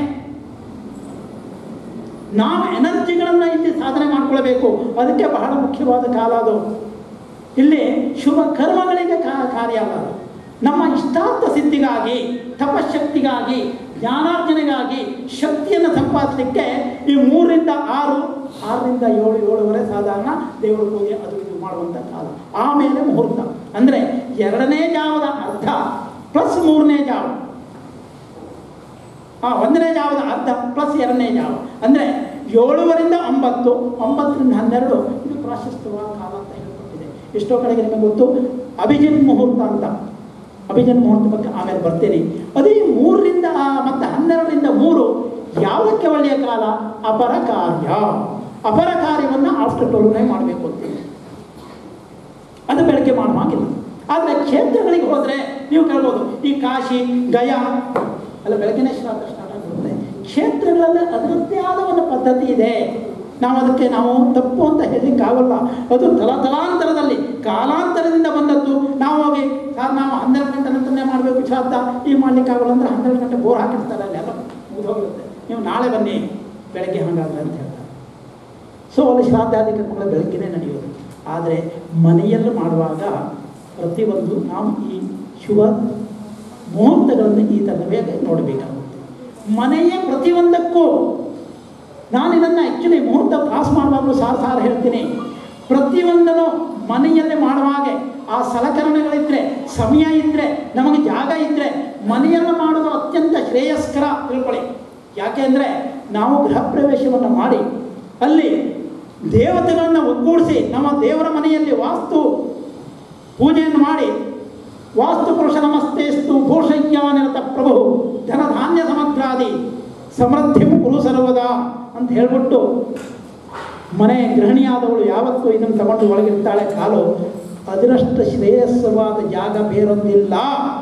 ನಾವು ಎನರ್ಜಿಗಳನ್ನ ಇಲ್ಲಿ ಸಾಧನೆ ಮಾಡ್ಕೊಳ್ಬೇಕು ಅದಕ್ಕೆ ಬಹಳ ಮುಖ್ಯವಾದ ಕಾಲ ಅದು ಇಲ್ಲಿ ಶುಭ ಕರ್ಮಗಳಿಗೆ ಕಾ- ಕಾರ್ಯ ಅಲ್ಲ ಅದು. ನಮ್ಮ ಇಷ್ಟಾರ್ಥ ಸಿದ್ಧಿಗಾಗಿ ತಪಶಕ್ತಿಗಾಗಿ ಜ್ಞಾನಾರ್ಜನೆಗಾಗಿ ಶಕ್ತಿಯನ್ನು ಸಂಪಾದಿಸಲಿಕ್ಕೆ ಈ ಮೂರರಿಂದ ಆರು ಆರರಿಂದ ಏಳು ಏಳುವರೆ ಸಾಧಾರಣ ದೇವರ ಪೂಜೆ ಅದು ಇದು ಮಾಡುವಂಥ ಕಾಲ ಆಮೇಲೆ ಮುಹೂರ್ತ ಅಂದರೆ ಎರಡನೇ ಜಾವದ ಅರ್ಧ ಪ್ಲಸ್ ಮೂರನೇ ಜಾವ ಆ ಒಂದನೇ ಜಾವದ ಅರ್ಧ ಪ್ಲಸ್ ಎರಡನೇ ಜಾವ ಅಂದರೆ ಏಳುವರಿಂದ ಒಂಬತ್ತು ಒಂಬತ್ತರಿಂದ ಹನ್ನೆರಡು ಇದು ಪ್ರಾಶಸ್ತ್ಯವಾದ ಕಾಲ ಅಂತ ಹೇಳ್ಕೊಟ್ಟಿದೆ ಎಷ್ಟೋ ಕಡೆಗೆ ನಿಮಗೆ ಗೊತ್ತು ಅಭಿಜಿನ್ ಮುಹೂರ್ತ ಅಂತ ಅಭಿಜಿನ್ ಮುಹೂರ್ತ ಬಗ್ಗೆ ಆಮೇಲೆ ಬರ್ತೇನೆ ಅದೇ ಮೂರರಿಂದ ಮತ್ತು ಹನ್ನೆರಡರಿಂದ ಮೂರು ಯಾವುದಕ್ಕೆ ಒಳ್ಳೆಯ ಕಾಲ ಅಪರ ಕಾರ್ಯ ಅಪರ ಕಾರ್ಯವನ್ನು ಆಫ್ಟರ್ ಟ್ವೆಲ್ವ್ನೇ ಮಾಡಬೇಕು ಅಂತೀನಿ ಅದು ಬೆಳಗ್ಗೆ ಮಾಡುವಾಗಿಲ್ಲ ಆದರೆ ಕ್ಷೇತ್ರಗಳಿಗೆ ಹೋದರೆ ನೀವು ಕೇಳ್ಬೋದು ಈ ಕಾಶಿ ಗಯಾ ಅಲ್ಲ ಬೆಳಗ್ಗೆನೇ ಶ್ರಾದ್ದ ಸ್ಟಾರ್ಟ್ ಆಗಿರುತ್ತೆ ಕ್ಷೇತ್ರಗಳಲ್ಲಿ ಅದರದ್ದೇ ಆದ ಒಂದು ಪದ್ಧತಿ ಇದೆ ನಾವು ಅದಕ್ಕೆ ನಾವು ತಪ್ಪು ಅಂತ ಹೇಳಲಿಕ್ಕಾಗಲ್ಲ ಅದು ತಲತಲಾಂತರದಲ್ಲಿ ಕಾಲಾಂತರದಿಂದ ಬಂದದ್ದು ನಾವು ಹೋಗಿ ಸರ್ ನಾವು ಹನ್ನೆರಡು ಗಂಟೆ ನಂತರನೇ ಮಾಡಬೇಕು ಶ್ರಾದ್ದ ಈ ಮಾಡ್ಲಿಕ್ಕಾಗಲ್ಲ ಅಂದ್ರೆ ಹನ್ನೆರಡು ಗಂಟೆ ಬೋರ್ ಹಾಕಿರ್ತಾರೆ ಅಲ್ಲಿ ಎಲ್ಲ ಮುಗಿದೋಗಿರುತ್ತೆ ನೀವು ನಾಳೆ ಬನ್ನಿ ಬೆಳಗ್ಗೆ ಹಾಗಾದ್ರೆ ಅಂತ ಹೇಳ್ತಾರೆ ಸೊ ಅಲ್ಲಿ ಶ್ರಾದ್ದಾದಿ ಕರ್ಮಗಳು ಬೆಳಗ್ಗೆನೇ ನಡೆಯೋದು ಆದರೆ ಮನೆಯಲ್ಲಿ ಮಾಡುವಾಗ ಪ್ರತಿಯೊಂದು ನಾವು ಈ ಶುಭ ಮುಹೂರ್ತಗಳನ್ನು ಈ ಥರವೇ ನೋಡಬೇಕಾಗುತ್ತೆ ಮನೆಯ ಪ್ರತಿಯೊಂದಕ್ಕೂ ನಾನು ಇದನ್ನು ಆ್ಯಕ್ಚುಲಿ ಮುಹೂರ್ತ ಪಾಸ್ ಮಾಡುವಾಗಲೂ ಸಾರು ಸಾರು ಹೇಳ್ತೀನಿ ಪ್ರತಿಯೊಂದನ್ನು ಮನೆಯಲ್ಲಿ ಮಾಡುವಾಗ ಆ ಸಲಕರಣೆಗಳಿದ್ದರೆ ಸಮಯ ಇದ್ದರೆ ನಮಗೆ ಜಾಗ ಇದ್ದರೆ ಮನೆಯಲ್ಲಿ ಮಾಡೋದು ಅತ್ಯಂತ ಶ್ರೇಯಸ್ಕರ ತಿಳ್ಕೊಳ್ಳಿ ಯಾಕೆ ಅಂದರೆ ನಾವು ಗೃಹ ಪ್ರವೇಶವನ್ನು ಮಾಡಿ ಅಲ್ಲಿ ದೇವತೆಗಳನ್ನು ಒಗ್ಗೂಡಿಸಿ ನಮ್ಮ ದೇವರ ಮನೆಯಲ್ಲಿ ವಾಸ್ತು ಪೂಜೆಯನ್ನು ಮಾಡಿ ವಾಸ್ತು ಪುರುಷ ನಮಸ್ತೇಸ್ತು ಭೂಷಯ್ಯಾನಿರತ ಪ್ರಭು ಧನಧಾನ್ಯ ಸಮಗ್ರಾದಿ ಸಮೃದ್ಧಿ ಕುರು ಸರ್ವದ ಅಂತ ಹೇಳ್ಬಿಟ್ಟು ಮನೆ ಗೃಹಿಣಿಯಾದವಳು ಯಾವತ್ತೂ ಇದನ್ನು ತಗೊಂಡು ಒಳಗಿರ್ತಾಳೆ ಕಾಲು ಅದರಷ್ಟು ಶ್ರೇಯಸ್ಸವಾದ ಜಾಗ ಬೇರೊಂದಿಲ್ಲ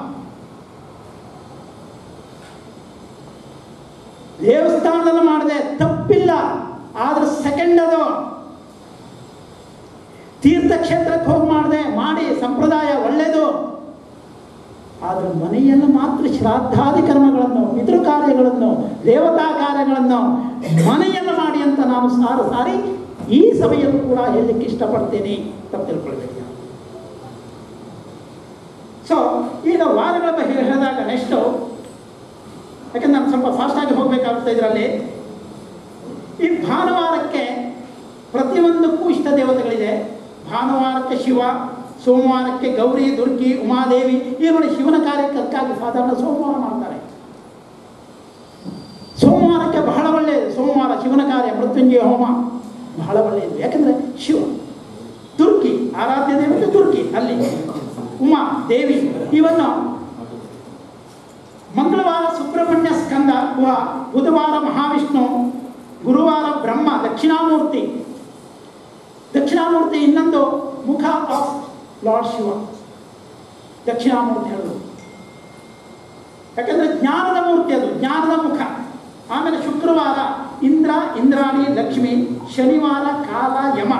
ದೇವಸ್ಥಾನದಲ್ಲಿ ಮಾಡಿದೆ ತಪ್ಪಿಲ್ಲ ಆದ್ರೆ ಸೆಕೆಂಡ್ ಅದು ತೀರ್ಥಕ್ಷೇತ್ರಕ್ಕೆ ಹೋಗಿ ಮಾಡಿದೆ ಮಾಡಿ ಸಂಪ್ರದಾಯ ಒಳ್ಳೆಯದು ಆದರೆ ಮನೆಯಲ್ಲಿ ಮಾತ್ರ ಶ್ರಾದ್ದಾದಿ ಕರ್ಮಗಳನ್ನು ಪಿತೃ ಕಾರ್ಯಗಳನ್ನು ದೇವತಾ ಕಾರ್ಯಗಳನ್ನು ಮನೆಯಲ್ಲಿ ಮಾಡಿ ಅಂತ ನಾನು ಸಾರು ಸಾರಿ ಈ ಸಭೆಯಲ್ಲೂ ಕೂಡ ಹೇಳಲಿಕ್ಕೆ ಇಷ್ಟಪಡ್ತೇನೆ ತಪ್ಪು ತಿಳ್ಕೊಳ್ಬೇಕು ಸೊ ಈಗ ವಾರಗಳ ಬಗ್ಗೆ ಹೇಳಿದಾಗ ನೆಕ್ಸ್ಟು ಯಾಕಂದ್ರೆ ನಾನು ಸ್ವಲ್ಪ ಫಾಸ್ಟಾಗಿ ಹೋಗಬೇಕಾಗುತ್ತೆ ಇದರಲ್ಲಿ ಈ ಭಾನುವಾರಕ್ಕೆ ಪ್ರತಿಯೊಂದಕ್ಕೂ ಇಷ್ಟ ದೇವತೆಗಳಿದೆ ಭಾನುವಾರಕ್ಕೆ ಶಿವ ಸೋಮವಾರಕ್ಕೆ ಗೌರಿ ದುರ್ಗಿ ಉಮಾದೇವಿ ಈ ನೋಡಿ ಶಿವನ ಕಾರ್ಯಕ್ಕಾಗಿ ಸಾಧಾರಣ ಸೋಮವಾರ ಮಾಡ್ತಾರೆ ಸೋಮವಾರಕ್ಕೆ ಬಹಳ ಒಳ್ಳೆಯದು ಸೋಮವಾರ ಶಿವನ ಕಾರ್ಯ ಮೃತ್ಯುಂಜಯ ಹೋಮ ಬಹಳ ಒಳ್ಳೆಯದು ಯಾಕಂದ್ರೆ ಶಿವ ದುರ್ಗಿ ಆರಾಧ್ಯ ದೇವತೆ ದುರ್ಗಿ ಅಲ್ಲಿ ಉಮಾ ದೇವಿ ಇವನ್ನು ಮಂಗಳವಾರ ಸುಬ್ರಹ್ಮಣ್ಯ ಸ್ಕಂದ ಗುಹ ಬುಧವಾರ ಮಹಾವಿಷ್ಣು ಗುರುವಾರ ಬ್ರಹ್ಮ ದಕ್ಷಿಣಾಮೂರ್ತಿ ದಕ್ಷಿಣಾಮೂರ್ತಿ ಇನ್ನೊಂದು ಮುಖ ಆಫ್ ಲಾರ್ಡ್ ಶಿವ ದಕ್ಷಿಣಾಮೂರ್ತಿ ಹೇಳೋದು ಯಾಕಂದ್ರೆ ಜ್ಞಾನದ ಮೂರ್ತಿ ಅದು ಜ್ಞಾನದ ಮುಖ ಆಮೇಲೆ ಶುಕ್ರವಾರ ಇಂದ್ರ ಇಂದ್ರಾಣಿ ಲಕ್ಷ್ಮಿ ಶನಿವಾರ ಕಾಲ ಯಮ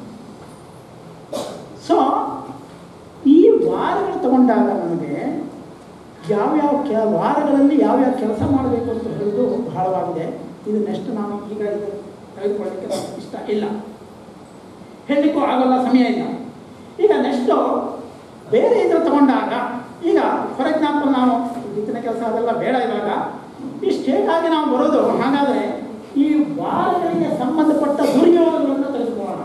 ಸೊ ಈ ವಾರಗಳು ತಗೊಂಡಾಗ ನಮಗೆ ಯಾವ್ಯಾವ ಕೆ ವಾರಗಳಲ್ಲಿ ಯಾವ್ಯಾವ ಕೆಲಸ ಮಾಡಬೇಕು ಅಂತ ಹೇಳೋದು ಬಹಳವಾಗಿದೆ ಇದು ನೆಕ್ಸ್ಟ್ ನಾನು ಈಗ ಇದು ತೆಗೆದುಕೊಳ್ಳಲಿಕ್ಕೆ ನನಗೆ ಇಷ್ಟ ಇಲ್ಲ ಹೇಳಲಿಕ್ಕೂ ಆಗಲ್ಲ ಸಮಯ ಇಲ್ಲ ಈಗ ನೆಕ್ಸ್ಟು ಬೇರೆ ಇದ್ರ ತಗೊಂಡಾಗ ಈಗ ಫಾರ್ ಎಕ್ಸಾಂಪಲ್ ನಾವು ಬಿತ್ತನೆ ಕೆಲಸ ಅದೆಲ್ಲ ಬೇಡ ಇವಾಗ ಈ ಸ್ಟೇಟ್ ಆಗಿ ನಾವು ಬರೋದು ಹಾಗಾದರೆ ಈ ವಾರಗಳಿಗೆ ಸಂಬಂಧಪಟ್ಟ ದುರ್ಯೋಗಗಳನ್ನು ತೆಗೆದುಕೊಳ್ಳೋಣ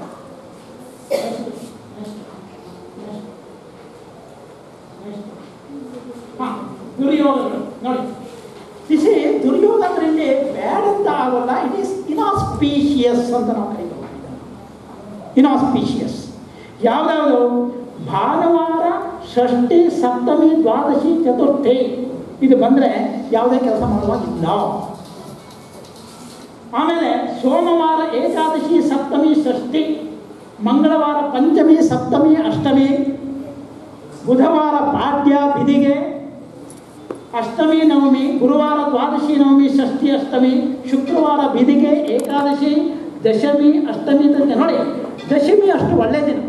ಹಾ ದುರ್ಯೋಗಗಳು ನೋಡಿ ಬಿಸಿ ದುರ್ಯೋಗ ಅಂದ್ರೆ ಇಲ್ಲಿ ಬ್ಯಾಡ್ ಅಂತ ಆಗೋಲ್ಲ ಇಟ್ ಈಸ್ ಇನಾಸ್ಪೀಷಿಯಸ್ ಅಂತ ನಾವು ಕರೀತೀವಿ ಇನಾಸ್ಪೀಷಿಯಸ್ ಯಾವ್ಯಾವುದು ಭಾನುವಾರ ಷಷ್ಠಿ ಸಪ್ತಮಿ ದ್ವಾದಶಿ ಚತುರ್ಥಿ ಇದು ಬಂದರೆ ಯಾವುದೇ ಕೆಲಸ ಮಾಡುವಾಗಿಲ್ಲ ಆಮೇಲೆ ಸೋಮವಾರ ಏಕಾದಶಿ ಸಪ್ತಮಿ ಷಷ್ಠಿ ಮಂಗಳವಾರ ಪಂಚಮಿ ಸಪ್ತಮಿ ಅಷ್ಟಮಿ ಬುಧವಾರ ಪಾಡ್ಯ ಬಿದಿಗೆ ಅಷ್ಟಮಿ ನವಮಿ ಗುರುವಾರ ದ್ವಾದಶಿ ನವಮಿ ಷಷ್ಠಿ ಅಷ್ಟಮಿ ಶುಕ್ರವಾರ ಬಿದಿಗೆ ಏಕಾದಶಿ ದಶಮಿ ಅಷ್ಟಮಿ ತನಕ ನೋಡಿ ದಶಮಿ ಅಷ್ಟು ಒಳ್ಳೆಯ ದಿನ